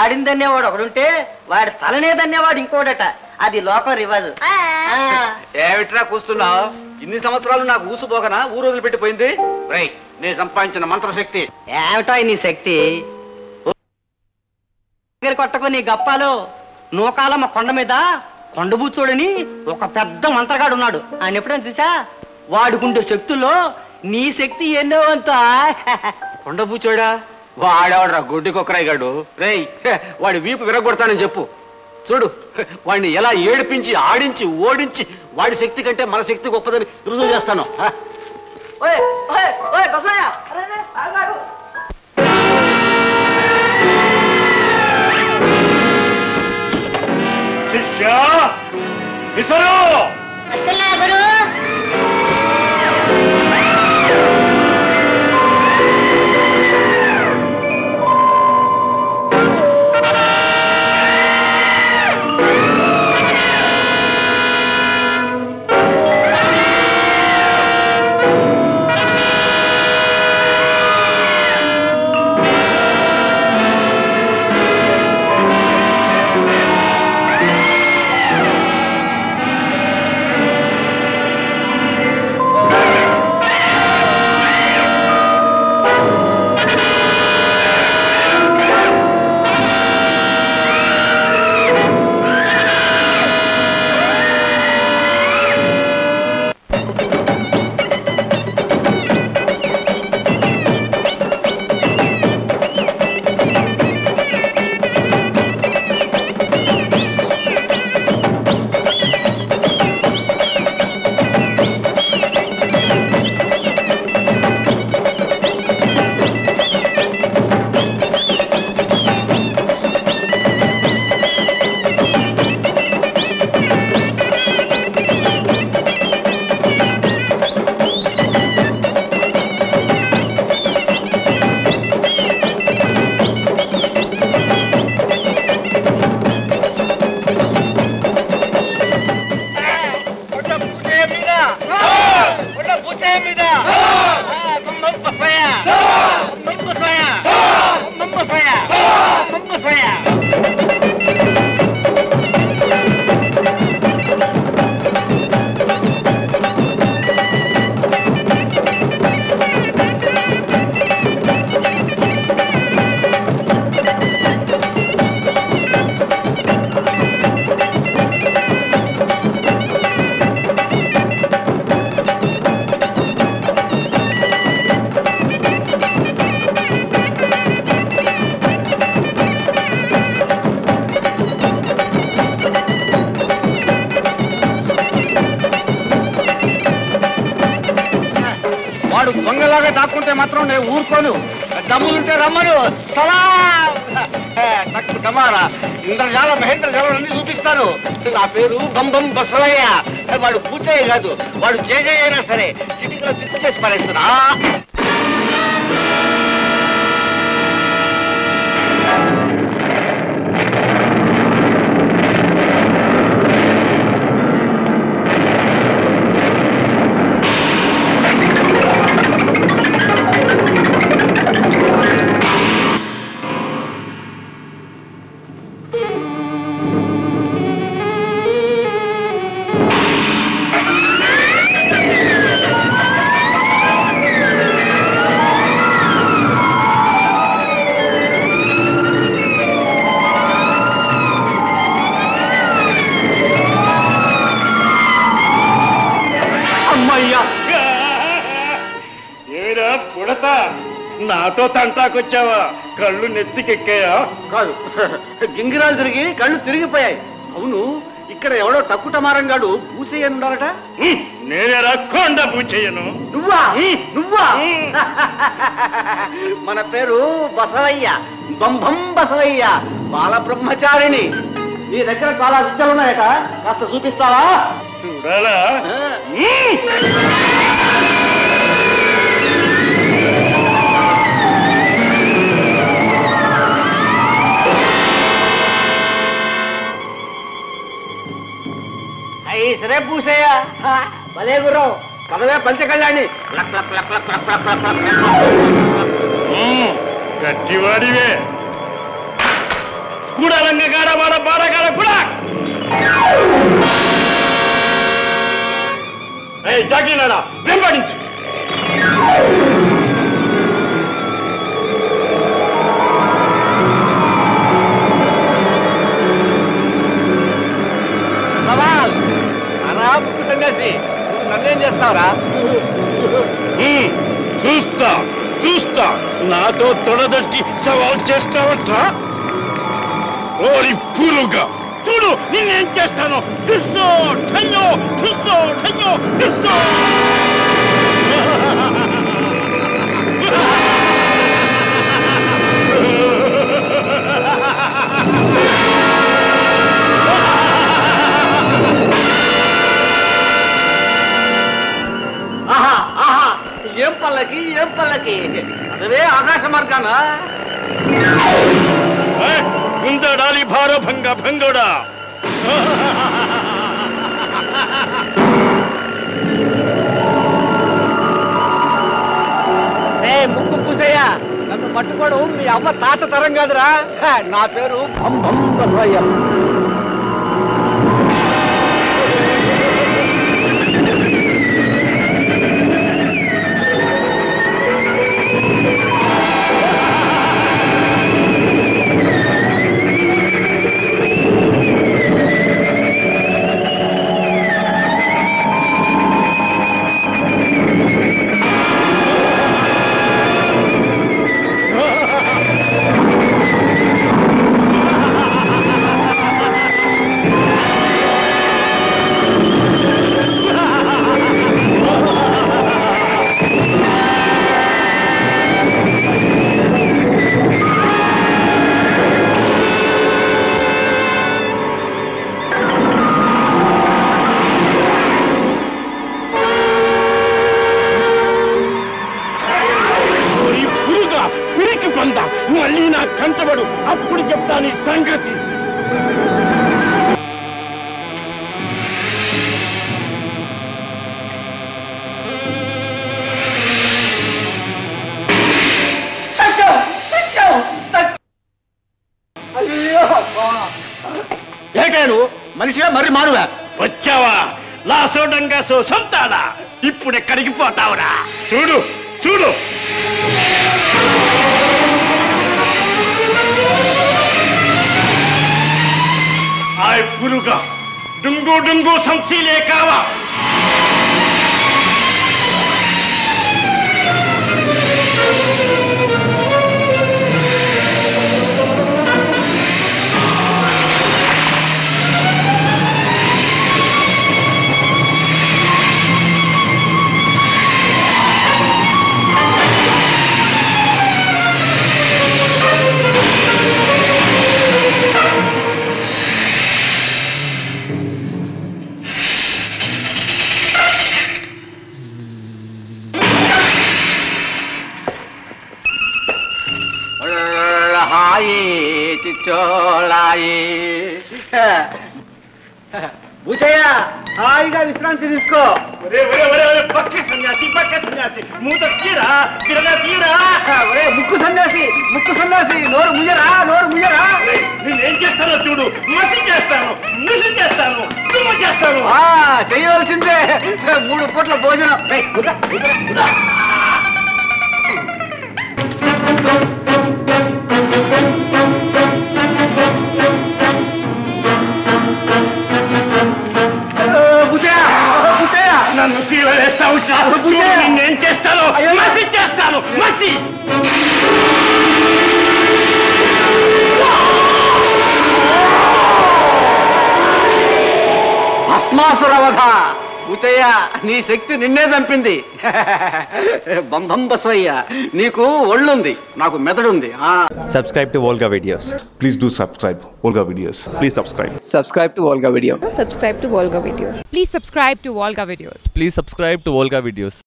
వాడిని దన్నేవాడు ఒకడుంటే వాడి తలనే దన్నేవాడు ఇంకోడట అది లోకం రివాజు ఆ. ఏమిట్రా కూస్తున్నావు ఇన్ని సంవత్సరాలు నాకు ఊసుపోకనా ఊరు వదిలిపెట్టిపోయింది రై నేను సంపాదించిన మంత్రశక్తి ఏమిటో నీ శక్తి దగ్గర కొట్టకు నీ గప్పాలు నూకాలమ్మ కొండ మీద కొండబూచోడని ఒక పెద్ద మంత్రగాడు ఉన్నాడు ఆయన ఎప్పుడైనా చూసా వాడుకుంటే శక్తుల్లో నీ శక్తి ఎన్నో అంత కొండబూచోడా వాడేవాడ్రా గుడ్డి కొక్కరాయిగాడు రేయ్ హె, వాడి వీపు విరగొడతానని చెప్పు చూడు వాడిని ఎలా ఏడిపించి ఆడించి ఓడించి వాడి శక్తి కంటే మన శక్తి గొప్పదని రుజువు చేస్తాను హ? ఓయ్, ఓయ్, ఓయ్, బసవయ్య! అరే, అరే, ఆగు, ఆగు. శిష్య విసరు వాడు దొంగలాగా దాక్కుంటే మాత్రం నేను ఊరుకోను దమ్ములుంటే రమ్మను సలాం! హే, తక్కువ కమారా ఇంద్రజాల మహేంద్ర జాలం అన్ని చూపిస్తాను నా పేరు బంబం బసవయ్య హే, వాడు పూచయ్య కాదు వాడు జేజయ్య అయినా సరే చిటికలో చిత్తు చేసి పడేస్తున్నా అమ్మయ్యా ఏరా పుడత నాతో తంటాకొచ్చావా కళ్ళు నెత్తికెక్కాయా కాదు గింగిరాలు తిరిగి కళ్ళు తిరిగిపోయాయి అవును ఇక్కడ ఎవడో టక్కుటమారంగాడు పూసయ్య అని ఉండాలట హ్మ్, నేనేరా కొండ పూచేయను నువ్వా నువ్వా మన పేరు బసవయ్య బంభం బసవయ్య బాల బ్రహ్మచారిణి నీ దగ్గర చాలా విద్యలు ఉన్నాయట కాస్త చూపిస్తావా చూడాలా ఆ, హ్మ్. అయ్యి సరే పూసయ్య హా, భలే గుర్రం పదవే పంచకళ్యాణి లక్ లక్ లక్ లక్ లక్ లక్ లక్ లక్ లక్. హ్మ్, గట్టివాడివే కూడలంగగాడ వాడ బాడగాడ కూడా ఏయ్ జాగినాడా వెంబడించు సవాల్ అరా ముక్కు సన్యాసి నువ్వు నన్నేం చేస్తావురా ఉమ్, చూస్తా చూస్తా నాతో తొడదట్టి సవాల్ చేస్తావట ఓరి పురుగా చూడు నిన్నేం చేస్తాను ఠుస్సో ఠయ్యో ఠుస్సో ఠయ్యో ఠుస్సో ఆహా ఆహా ఏం పల్లకి ఏం పల్లకి అదే ఆకాశ మార్గాన ఏయ్, ముందడాలి భార భంగ భంగోడా ఏ ముక్కు పూసయ్య నన్ను పట్టుకోవడం మీ అమ్మ తాత తరం కాదురా హ, నా పేరు భం భం బసవయ్య ఓరి పురుగా పిరికి పంద మళ్ళీ నా కంటబడు అప్పుడు చెప్తాను ఈ సంగతి అయ్యో ఏటాడు మనిషిగా మరి మానువా వచ్చావా లాసోడంగా సో సొంతాడా ఇప్పుడు ఎక్కడికి పోతావురా చూడు చూడు ఆయ్ పురుగా డుంగు డుంగు సంశీలే కావా హాయి చిచ్చోళాయి భూచయ్య హాయిగా విశ్రాంతి తీసుకో ఒరే ఒరే ఒరే ఒరే పక్క సన్యాసి పక్క సన్యాసి మూత తీరా తిరగా తీరా ఒరే ముక్కు సన్యాసి ముక్కు సన్యాసి నోరు ముయ్యరా నోరు ముయ్యరా ఒరేయ్, నేనేం చేస్తానో చూడు మసి చేస్తాను ముసి చేస్తాను దుమ్ము చేస్తాను ఆ, చేయవలసిందే మూడు పూట్ల భోజనం రేయ్, కుదరా, కుదరా, కుదరా. ఆ, బుచ్చయ్య, బుచ్చయ్య. నన్ను తీరవేస్తావు చూడు నిన్నేం చేస్తాను మసి చేస్తాను మసి భస్మాసురవధ బుచ్చయ్య నీ శక్తి నిన్నే చంపింది బంధం బసవయ్య నీకు ఒళ్ళుంది నాకు మెదడుంది ఆ subscribe to Volga videos. Please do subscribe Olga videos. Please subscribe. subscribe to Volga Video. subscribe to Volga videos. Please subscribe to Volga Videos. Please subscribe to Volga videos.